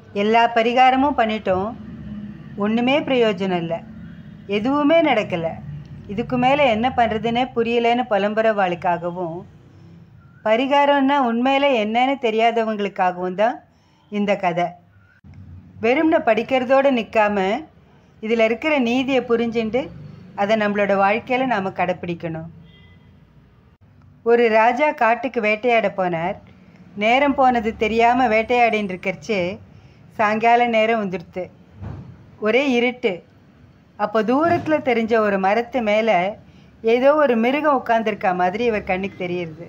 எல்லா பரிகாரமும் பண்ணிட்டோம் ஒன்றுமே பிரயோஜனம் இல்லை எதுவுமே நடக்கலை இதுக்கு மேலே என்ன பண்ணுறதுன்னே புரியலைன்னு புலம்புறவாளுக்காகவும் பரிகாரம்னா உண்மையில் என்னன்னு தெரியாதவங்களுக்காகவும் தான் இந்த கதை வெறும்ன படிக்கிறதோடு நிற்காம இதில் இருக்கிற நீதியை புரிஞ்சுண்டு அதை நம்மளோட வாழ்க்கையில் நாம் கடைப்பிடிக்கணும் ஒரு ராஜா காட்டுக்கு வேட்டையாட போனார் நேரம் போனது தெரியாமல் வேட்டையாடின்னு இருக்கறச்சே சாயங்கால நேரம் வந்துடுத்து ஒரே இருட்டு அப்போ தூரத்தில் தெரிஞ்ச ஒரு மரத்து மேலே ஏதோ ஒரு மிருகம் உட்காந்துருக்க மாதிரி இவர் கண்ணுக்கு தெரியுது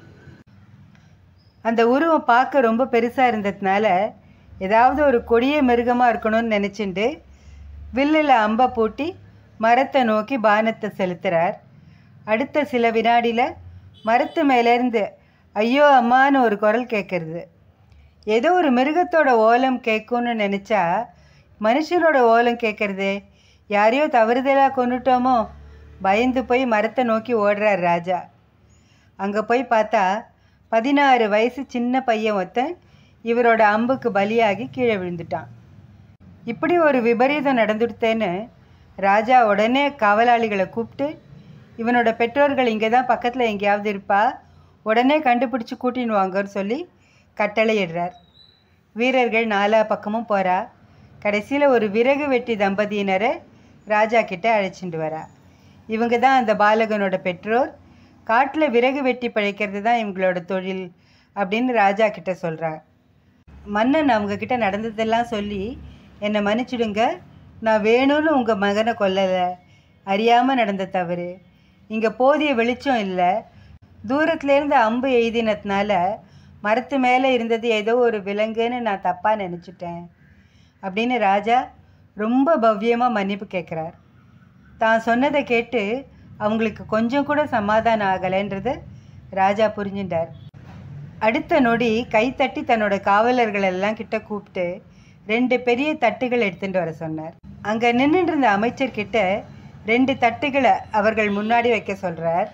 அந்த உருவம் பார்க்க ரொம்ப பெருசாக இருந்ததுனால ஏதாவது ஒரு கொடிய மிருகமாக இருக்கணும்னு நினச்சிண்டு வில்லில் அம்பை பூட்டி மரத்தை நோக்கி பானத்தை செலுத்துகிறார் அடுத்த சில வினாடியில் மரத்து மேலேருந்து ஐயோ அம்மான்னு ஒரு குரல் கேட்குறது ஏதோ ஒரு மிருகத்தோட ஓலம் கேட்கும்னு நினச்சா மனுஷனோட ஓலம் கேட்குறதே யாரையோ தவறுதலாக கொண்டுட்டோமோ பயந்து போய் மரத்தை நோக்கி ஓடுறார் ராஜா அங்கே போய் பார்த்தா பதினாறு வயசு சின்ன பையன் ஒருத்தன் இவரோட அம்புக்கு பலியாகி கீழே விழுந்துட்டான் இப்படி ஒரு விபரீதம் நடந்துடுத்தேன்னு ராஜா உடனே காவலாளிகளை கூப்பிட்டு இவனோட பெற்றோர்கள் இங்கே தான் பக்கத்தில் எங்கேயாவது இருப்பா உடனே கண்டுபிடிச்சி கூட்டின்னு வாங்கன்னு சொல்லி கட்டளையிடுறார் வீரர்கள் நாலா பக்கமும் போகிறா கடைசியில் ஒரு விறகு வெட்டி தம்பதியினரை ராஜா கிட்ட அழைச்சிட்டு வரா இவங்க தான் அந்த பாலகனோட பெற்றோர் காட்டில் விறகு வெட்டி பழைக்கிறது தான் இவங்களோட தொழில் அப்படின்னு ராஜா கிட்ட சொல்கிறார் மன்னன் அவங்க கிட்ட நடந்ததெல்லாம் சொல்லி என்னை மன்னிச்சிடுங்க நான் வேணும்னு உங்கள் மகனை கொல்லலை அறியாமல் நடந்த தவறு இங்கே போதிய வெளிச்சம் இல்லை தூரத்துலேருந்து அம்பு எய்தினதுனால மரத்து மேலே இருந்தது ஏதோ ஒரு விலங்குன்னு நான் தப்பாக நினச்சிட்டேன் அப்படின்னு ராஜா ரொம்ப பவ்யமாக மன்னிப்பு கேட்குறார் தான் சொன்னதை கேட்டு அவங்களுக்கு கொஞ்சம் கூட சமாதானம் ஆகலைன்றத ராஜா புரிஞ்சுட்டார் அடுத்த நொடி கைத்தட்டி தன்னோட காவலர்கள் எல்லாம் கிட்ட கூப்பிட்டு ரெண்டு பெரிய தட்டுகள் எடுத்துட்டு வர சொன்னார் அங்கே நின்றுட்டு இருந்த அமைச்சர்கிட்ட ரெண்டு தட்டுகளை அவர்கள் முன்னாடி வைக்க சொல்கிறார்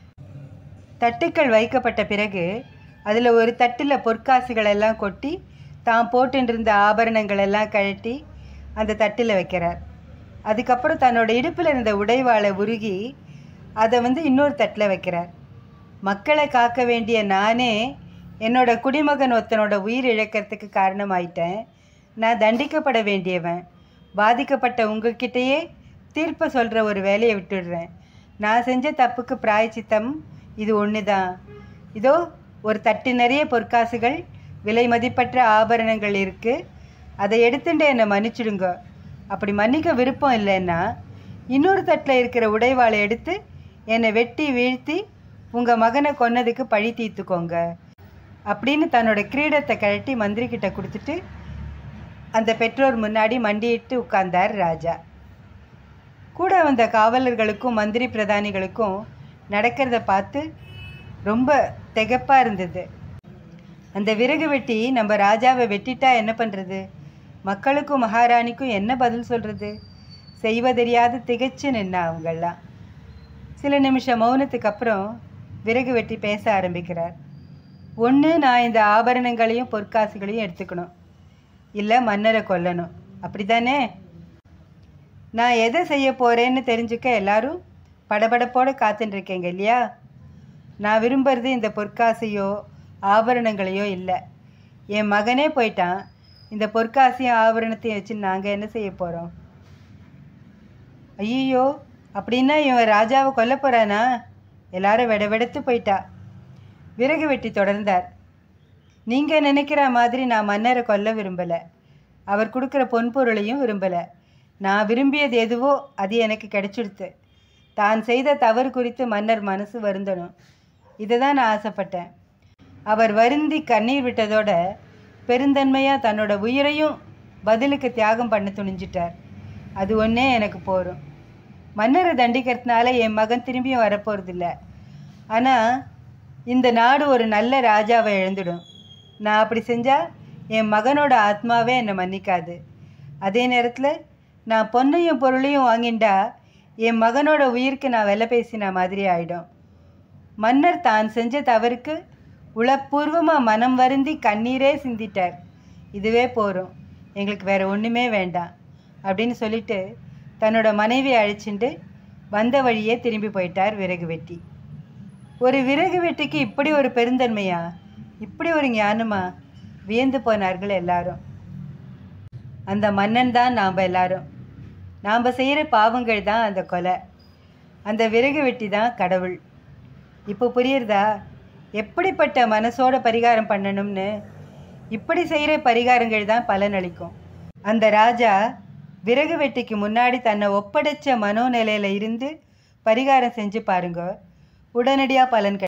தட்டுக்கள் வைக்கப்பட்ட பிறகு அதில் ஒரு தட்டில் பொற்காசுகள் எல்லாம் கொட்டி தான் போட்டுட்டு இருந்த ஆபரணங்கள் எல்லாம் கழட்டி அந்த தட்டில் வைக்கிறார் அதுக்கப்புறம் தன்னோட இடுப்பில் இருந்த உடைவாளை உருகி அதை வந்து இன்னொரு தட்டில் வைக்கிறார் மக்களை காக்க வேண்டிய நானே என்னோட குடிமகன் ஒருத்தனோட உயிர் இழக்கிறதுக்கு காரணமாயிட்டேன் நான் தண்டிக்கப்பட வேண்டியவன் பாதிக்கப்பட்ட உங்ககிட்டயே தீர்ப்பை சொல்கிற ஒரு வேலையை விட்டுடுறேன் நான் செஞ்ச தப்புக்கு பிராயச்சித்தம் இது ஒன்று தான் இதோ ஒரு தட்டு நிறைய பொற்காசுகள் விலை மதிப்பற்ற ஆபரணங்கள் இருக்குது அதை எடுத்துட்டு என்னை மன்னிச்சிடுங்க அப்படி மன்னிக்க விருப்பம் இல்லைன்னா இன்னொரு தட்டில் இருக்கிற உடைவாளை எடுத்து என்னை வெட்டி வீழ்த்தி உங்கள் மகனை கொன்னதுக்கு பழி தீர்த்துக்கோங்க அப்படின்னு தன்னோட கிரீடத்தை கழட்டி மந்திரி கிட்ட கொடுத்துட்டு அந்த பெற்றோர் முன்னாடி மண்டியிட்டு உட்கார்ந்தார் ராஜா கூட வந்த காவலர்களுக்கும் மந்திரி பிரதானிகளுக்கும் நடக்கிறத பார்த்து ரொம்ப திகப்பாக இருந்தது அந்த விறகு வெட்டி நம்ம ராஜாவை வெட்டிட்டா என்ன பண்ணுறது மக்களுக்கும் மகாராணிக்கும் என்ன பதில் சொல்கிறது செய்வதறியாது திகைச்சு நின்னா அவங்கெல்லாம் சில நிமிஷம் மௌனத்துக்கு அப்புறம் விறகு வெட்டி பேச ஆரம்பிக்கிறார் ஒன்று நான் இந்த ஆபரணங்களையும் பொற்காசுகளையும் எடுத்துக்கணும் இல்லை மன்னரை கொல்லணும் அப்படி தானே நான் எதை செய்ய போகிறேன்னு தெரிஞ்சுக்க எல்லாரும் படபடப்போடு காத்துட்டு இருக்கீங்க இல்லையா நான் விரும்புறது இந்த பொற்காசையோ ஆபரணங்களையோ இல்லை என் மகனே போயிட்டான் இந்த பொற்காசையும் ஆபரணத்தையும் வச்சு நாங்கள் என்ன செய்ய போகிறோம் ஐயோ அப்படின்னா இவன் ராஜாவை கொல்ல போகிறானா எல்லாரும் வெட வெடத்து போயிட்டா விறகு வெட்டி தொடர்ந்தார் நீங்கள் நினைக்கிற மாதிரி நான் மன்னரை கொல்ல விரும்பலை அவர் கொடுக்குற பொன்பொருளையும் விரும்பலை நான் விரும்பியது எதுவோ அது எனக்கு கிடைச்சிடுத்து தான் செய்த தவறு குறித்து மன்னர் மனசு வருந்தணும் இதை தான் நான் ஆசைப்பட்டேன் அவர் வருந்தி கண்ணீர் விட்டதோட பெருந்தன்மையாக தன்னோட உயிரையும் பதிலுக்கு தியாகம் பண்ண துணிஞ்சிட்டார் அது ஒன்றே எனக்கு போரும் மன்னரை தண்டிக்கிறதுனால என் மகன் திரும்பியும் வரப்போகிறதில்ல ஆனால் இந்த நாடு ஒரு நல்ல ராஜாவை இழந்துடும் நான் அப்படி செஞ்சால் என் மகனோட ஆத்மாவே என்னை மன்னிக்காது அதே நேரத்தில் நான் பொன்னையும் பொருளையும் வாங்கிண்டா என் மகனோட உயிருக்கு நான் விலை பேசின மாதிரி ஆயிடும் மன்னர் தான் செஞ்ச தவறுக்கு உளப்பூர்வமாக மனம் வருந்தி கண்ணீரே சிந்திட்டார் இதுவே போரும் எங்களுக்கு வேறு ஒன்றுமே வேண்டாம் அப்படின்னு சொல்லிட்டு தன்னோட மனைவியை அழைச்சிட்டு வந்த வழியே திரும்பி போயிட்டார் விறகு வெட்டி ஒரு விறகு வெட்டிக்கு இப்படி ஒரு பெருந்தன்மையா இப்படி ஒரு ஞானமா வியந்து போனார்கள் எல்லாரும் அந்த மன்னன் தான் நாம் எல்லாரும் நாம் செய்கிற பாவங்கள் தான் அந்த கொலை அந்த விறகு வெட்டி தான் கடவுள் இப்போ புரியுறதா எப்படிப்பட்ட மனசோட பரிகாரம் பண்ணணும்னு இப்படி செய்கிற பரிகாரங்கள் தான் பலனளிக்கும் அந்த ராஜா விறகு வெட்டிக்கு முன்னாடி தன்னை ஒப்படைச்ச மனோநிலையில் இருந்து பரிகாரம் செஞ்சு பாருங்க உடனடியாக பலன் கிடைக்கும்